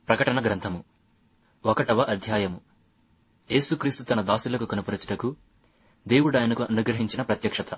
ప్రకటన గ్రంథము ఒకటవ అధ్యాయము యేసుక్రీస్తు తన దాసులకు కనుపరచుటకు దేవుడు ఆయనకు అనుగ్రహించిన ప్రత్యక్షత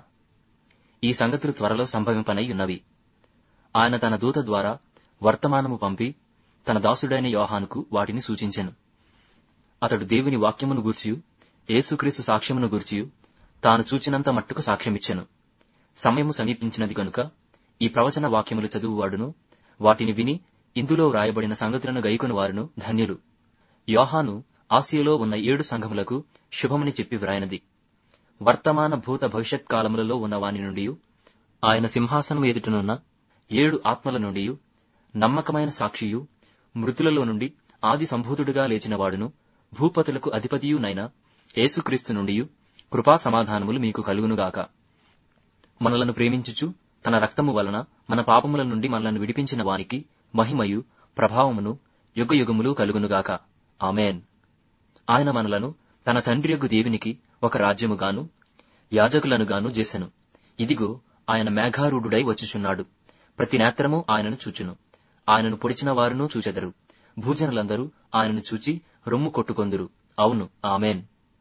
ఈ సంగతులు త్వరలో సంభవింపనై ఉన్నవి ఆయన తన దూత ద్వారా వర్తమానము పంపి తన దాసుడైన యోహానుకు వాటిని సూచించెను అతడు దేవుని వాక్యమును గూర్చియు యేసుక్రీస్తు సాక్ష్యమును గూర్చియు తాను చూచినంత మట్టుకు సాక్ష్యమిచ్చెను సమయము సమీపించినది కనుక ఈ ప్రవచన వాక్యములు చదువువాడును వాటిని విని ఇందులో వ్రాయబడిన సంగతులను గైకొని వారును ధన్యులు యోహాను ఆసియలో ఉన్న ఏడు సంఘములకు శుభమని చెప్పి వ్రాయనది వర్తమాన భూత భవిష్యత్ కాలములలో ఉన్న వాని నుండి ఆయన సింహాసనం ఎదుటనున్న ఏడు ఆత్మల నుండి నమ్మకమైన సాక్షియు మృతులలో నుండి ఆది సంభూతుడుగా లేచిన వాడును భూపతులకు అధిపతియునైన యేసుక్రీస్తు నుండి కృపా సమాధానములు మీకు కలుగునుగాక మనలను ప్రేమించుచు తన రక్తము వలన మన పాపముల నుండి మనలను విడిపించిన వానికి మహిమయు ప్రభావమును యుగయుగములు కలుగునుగాక ఆమెన్ ఆయన మనలను తన తండ్రియగు దేవునికి ఒక రాజ్యముగాను యాజకులనుగాను చేసెను ఇదిగో ఆయన మేఘారూఢుడై వచ్చుచున్నాడు ప్రతి నేత్రము ఆయనను చూచును ఆయనను పొడిచిన వారును చూచెదరు భూజనులందరూ ఆయనను చూచి రొమ్ము కొట్టుకొందురు అవును ఆమెన్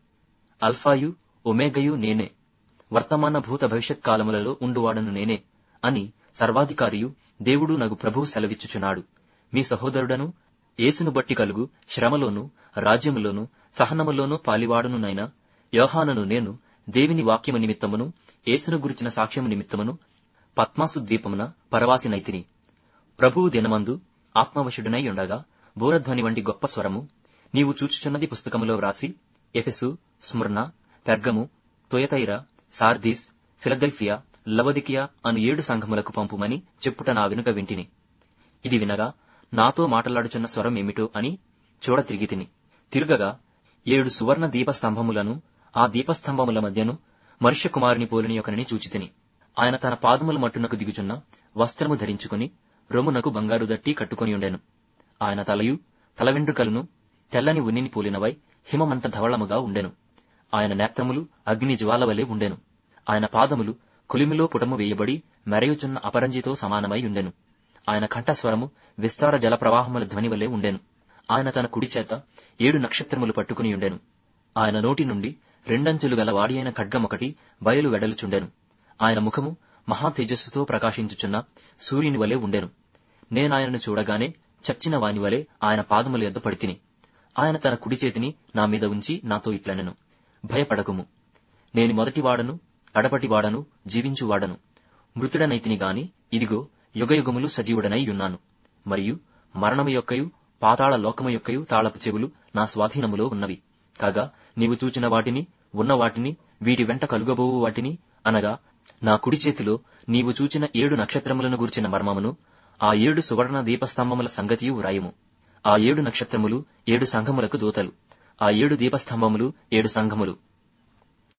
అల్ఫాయు ఒమేగయు నేనే వర్తమాన భూత భవిష్యత్ కాలములలో ఉండువాడను నేనే అని సర్వాధికారియు దేవుడు నగు ప్రభువు సెలవిచ్చుచున్నాడు మీ సహోదరుడను యేసును బట్టి కలుగు శ్రమలోను రాజ్యములోను సహనములోను పాలివాడునునైనా యోహానును నేను దేవిని వాక్యము నిమిత్తమును యేసును గురించిన సాక్ష్యము నిమిత్తమును పద్మాసు ద్వీపమున పరవాసినైతిని ప్రభువు దినమందు ఆత్మవశుడనై ఉండగా బోరధ్వని వంటి గొప్ప స్వరము నీవు చూచుచున్నది పుస్తకములో వ్రాసి Ephesus Smyrna Pergamum Thyatira Sardis Philadelphia Laodicea అను ఏడు సంఘములకు పంపుమని చెప్పుట నా వెనుక వింటిని ఇది వినగా నాతో మాట్లాడుచున్న స్వరం ఏమిటో అని చూడ తిరిగి తిని తిరుగగా ఏడు సువర్ణ దీపస్తంభములను ఆ దీపస్తంభముల మధ్యను మనుష్య కుమారుని పోలిని ఒకరిని చూచితిని ఆయన తన పాదముల మట్టునకు దిగుచున్న వస్త్రము ధరించుకుని రొమ్మునకు బంగారు దట్టి కట్టుకుని ఉండెను ఆయన తలయు తల వెంట్రుకలను తెల్లని ఉనిని పోలినవై హిమమంత ధవళముగా ఉండెను ఆయన నేత్రములు అగ్ని జ్వాల వలె ఉండెను ఆయన పాదములు కొలిమిలో పుటము వేయబడి మెరయుచున్న అపరంజితో సమానమై ఉండెను ఆయన కంఠస్వరము విస్తార జల ప్రవాహముల ధ్వని వలె ఉండెను ఆయన తన కుడి చేత ఏడు నక్షత్రములు పట్టుకుని ఉండెను ఆయన నోటి నుండి రెండంచులు గల వాడి అయిన ఖడ్గమొకటి బయలు వెడలుచుండెను ఆయన ముఖము మహా తేజస్సుతో ప్రకాశించుచున్న సూర్యుని వలె ఉండెను నేనాయనను చూడగానే చచ్చిన వాని వలె ఆయన పాదముల యొద్ద పడితిని ఆయన తన కుడి చేతిని నా మీద ఉంచి నాతో ఇట్లనెను భయపడకుము నేను మొదటివాడను కడపటివాడను జీవించువాడను మృతుడనైతిని గాని ఇదిగో యుగయుగములు సజీవుడనై ఉన్నాను మరియు మరణము యొక్కయు పాతాళ లోకము యొక్కయు తాళపు చెవులు నా స్వాధీనములో ఉన్నవి కాగా నీవు చూచిన వాటిని ఉన్న వాటిని వీటి వెంట కలుగబోవు వాటిని అనగా నా కుడి చేతిలో నీవు చూచిన ఏడు నక్షత్రములను గుర్చిన మర్మమును ఆ ఏడు సువర్ణ దీపస్తంభముల సంగతియు వ్రాయము ఆ ఏడు నక్షత్రములు ఏడు సంఘములకు దూతలు ఆ ఏడు దీపస్తంభములు ఏడు సంఘములు